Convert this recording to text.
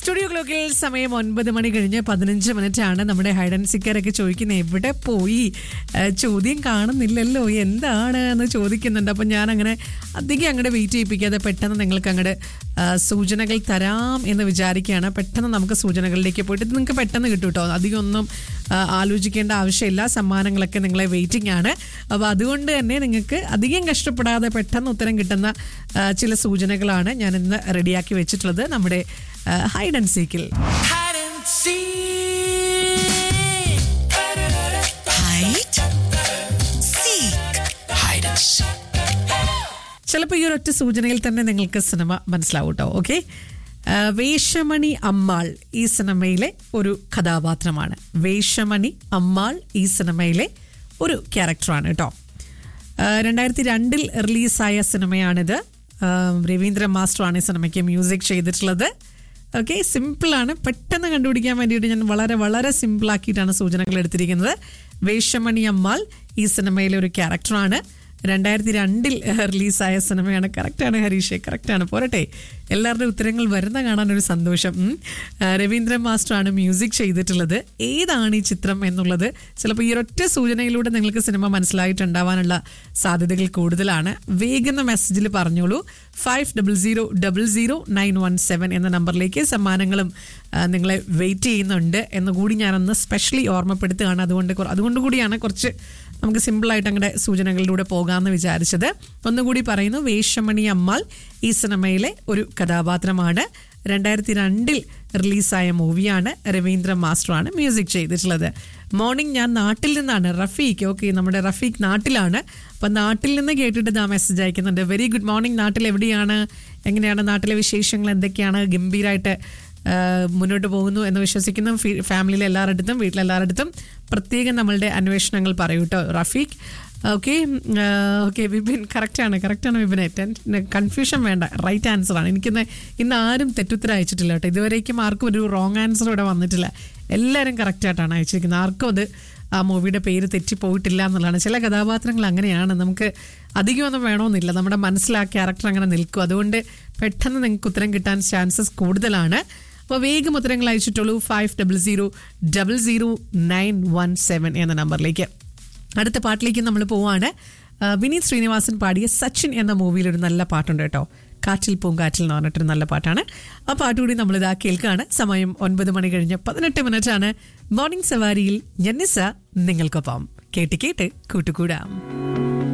Studio ക്ലോക്കിൽ സമയം ഒൻപത് മണി കഴിഞ്ഞ് പതിനഞ്ച് മിനിറ്റ് ആണ് നമ്മുടെ ഹൈഡ് ആൻഡ് സിക്കറൊക്കെ ചോദിക്കുന്നത് എവിടെ പോയി ആ, ചോദ്യം കാണുന്നില്ലല്ലോ എന്താണ് എന്ന് ചോദിക്കുന്നുണ്ട് അപ്പം ഞാൻ അങ്ങനെ അധികം അങ്ങോട്ട് വെയിറ്റ് ചെയ്യിപ്പിക്കാതെ പെട്ടെന്ന് നിങ്ങൾക്ക് അങ്ങോട്ട് സൂചനകൾ തരാം എന്ന് വിചാരിക്കുകയാണ് പെട്ടെന്ന് നമുക്ക് സൂചനകളിലേക്ക് പോയിട്ട് ഇത് നിങ്ങൾക്ക് പെട്ടെന്ന് കിട്ടും കേട്ടോ അധികം ഒന്നും ആ, ആലോചിക്കേണ്ട ആവശ്യമില്ല സമ്മാനങ്ങളൊക്കെ നിങ്ങളെ വെയിറ്റിംഗ് ആണ് അപ്പോൾ അതുകൊണ്ട് തന്നെ നിങ്ങൾക്ക് അധികം കഷ്ടപ്പെടാതെ പെട്ടെന്ന് ഉത്തരം കിട്ടുന്ന ആ, ചില സൂചനകളാണ് ഞാൻ ഇന്ന് റെഡിയാക്കി വെച്ചിട്ടുള്ളത് നമ്മുടെ ഹൈഡ് ആൻഡ് സീക്കിൽ hide and seek. Hide, seek, Hide and seek. ചിലപ്പോൾ ഈ ഒരൊറ്റ സൂചനയിൽ തന്നെ നിങ്ങൾക്ക് സിനിമ മനസ്സിലാവും കേട്ടോ ഓക്കെ വേഷമണി അമ്മാൾ ഈ സിനിമയിലെ ഒരു കഥാപാത്രമാണ് വേഷമണി അമ്മാൾ ഈ സിനിമയിലെ ഒരു ക്യാരക്ടറാണ് കേട്ടോ ആ, രണ്ടായിരത്തി രണ്ടിൽ റിലീസായ സിനിമയാണിത് ആ, രവീന്ദ്ര മാസ്റ്ററാണ് ഈ സിനിമയ്ക്ക് മ്യൂസിക് ചെയ്തിട്ടുള്ളത് ഓക്കെ സിമ്പിളാണ് പെട്ടെന്ന് കണ്ടുപിടിക്കാൻ വേണ്ടിയിട്ട് ഞാൻ വളരെ വളരെ സിമ്പിളാക്കിയിട്ടാണ് സൂചനകൾ എടുത്തിരിക്കുന്നത് വേഷമണി അമ്മാൾ ഈ സിനിമയിലെ ഒരു ക്യാരക്ടറാണ് രണ്ടായിരത്തി രണ്ടിൽ റിലീസായ സിനിമയാണ് കറക്റ്റാണ് ഹരീഷെ കറക്റ്റാണ് പോരട്ടെ എല്ലാവരുടെയും ഉത്തരങ്ങൾ വരുന്ന കാണാൻ ഒരു സന്തോഷം ഉം. ആ, രവീന്ദ്രൻ മാസ്റ്ററാണ് മ്യൂസിക് ചെയ്തിട്ടുള്ളത് ഏതാണ് ഈ ചിത്രം എന്നുള്ളത് ചിലപ്പോൾ ഈ ഒരൊറ്റ സൂചനയിലൂടെ നിങ്ങൾക്ക് സിനിമ മനസ്സിലായിട്ടുണ്ടാവാനുള്ള സാധ്യതകൾ കൂടുതലാണ് വേഗം മെസ്സേജിൽ പറഞ്ഞോളൂ five double zero double zero nine one seven എന്ന നമ്പറിലേക്ക് സമ്മാനങ്ങളും ആ, നിങ്ങളെ വെയിറ്റ് ചെയ്യുന്നുണ്ട് എന്നുകൂടി ഞാനൊന്ന് സ്പെഷ്യലി ഓർമ്മപ്പെടുത്തുകയാണ് അതുകൊണ്ട് കുറ- അതുകൊണ്ട് കൂടിയാണ് കുറച്ച് നമുക്ക് സിമ്പിളായിട്ട് അങ്ങനെ സൂചനകളിലൂടെ പോകാമെന്ന് വിചാരിച്ചത് ഒന്നുകൂടി പറയുന്നു വേഷമണി അമ്മാൾ ഈ സിനിമയിലെ ഒരു കഥാപാത്രമാണ് രണ്ടായിരത്തി രണ്ടിൽ റിലീസായ മൂവിയാണ് രവീന്ദ്ര മാസ്റ്ററാണ് മ്യൂസിക് ചെയ്തിട്ടുള്ളത് മോർണിംഗ് ഞാൻ നാട്ടിൽ നിന്നാണ് റഫീഖ് ഓക്കെ നമ്മുടെ റഫീഖ് നാട്ടിലാണ് അപ്പം നാട്ടിൽ നിന്ന് കേട്ടിട്ട് ഞാൻ മെസ്സേജ് അയക്കുന്നുണ്ട് വെരി ഗുഡ് മോർണിംഗ് നാട്ടിൽ എവിടെയാണ് എങ്ങനെയാണ് നാട്ടിലെ വിശേഷങ്ങൾ എന്തൊക്കെയാണ് ഗംഭീരമായിട്ട് ആ, മുന്നോട്ട് പോകുന്നു എന്ന് വിശ്വസിക്കുന്നു ഫി- ഫാമിലിയിലെ എല്ലാവരുടെ അടുത്തും വീട്ടിലെല്ലാവരുടെ അടുത്തും പ്രത്യേകം നമ്മളുടെ അന്വേഷണങ്ങൾ പറയൂ കേട്ടോ റഫീഖ് ഓക്കെ ഓക്കെ വിപിൻ കറക്റ്റാണ് കറക്റ്റാണ് വിപിനെ കൺഫ്യൂഷൻ വേണ്ട റൈറ്റ് ആൻസർ ആണ് എനിക്കിന്ന് ഇന്ന് ആരും തെറ്റുത്തരം അയച്ചിട്ടില്ല കേട്ടോ ഇതുവരേക്കും ആർക്കും ഒരു റോങ് ആൻസർ ഇവിടെ വന്നിട്ടില്ല എല്ലാവരും കറക്റ്റായിട്ടാണ് അയച്ചിരിക്കുന്നത് ആർക്കും അത് ആ മൂവിയുടെ പേര് തെറ്റിപ്പോയിട്ടില്ല എന്നുള്ളതാണ് ചില കഥാപാത്രങ്ങൾ അങ്ങനെയാണ് നമുക്ക് അധികമൊന്നും വേണമെന്നില്ല നമ്മുടെ മനസ്സിൽ ആ ക്യാരക്ടർ അങ്ങനെ നിൽക്കും അതുകൊണ്ട് പെട്ടെന്ന് നിങ്ങൾക്ക് ഉത്തരം കിട്ടാൻ ചാൻസസ് കൂടുതലാണ് അപ്പോൾ വേഗം ഉത്തരങ്ങൾ അയച്ചിട്ടുള്ളൂ five double zero double zero nine one seven എന്ന നമ്പറിലേക്ക് അടുത്ത പാട്ടിലേക്ക് നമ്മൾ പോവാണ് ആ, വിനീത് ശ്രീനിവാസൻ പാടിയ സച്ചിൻ എന്ന മൂവിയിൽ ഒരു നല്ല പാട്ടുണ്ട് കേട്ടോ കാറ്റിൽ പൂങ്കാറ്റിൽ എന്ന് പറഞ്ഞിട്ടൊരു നല്ല പാട്ടാണ് ആ പാട്ടുകൂടി നമ്മളിതാ കേൾക്കുകയാണ് സമയം ഒൻപത് മണി കഴിഞ്ഞ് പതിനെട്ട് മിനിറ്റ് ആണ് മോർണിംഗ് സവാരിയിൽ ജന്നിസ നിങ്ങൾക്കൊപ്പം കേട്ട് കേട്ട് കൂട്ടുകൂടാം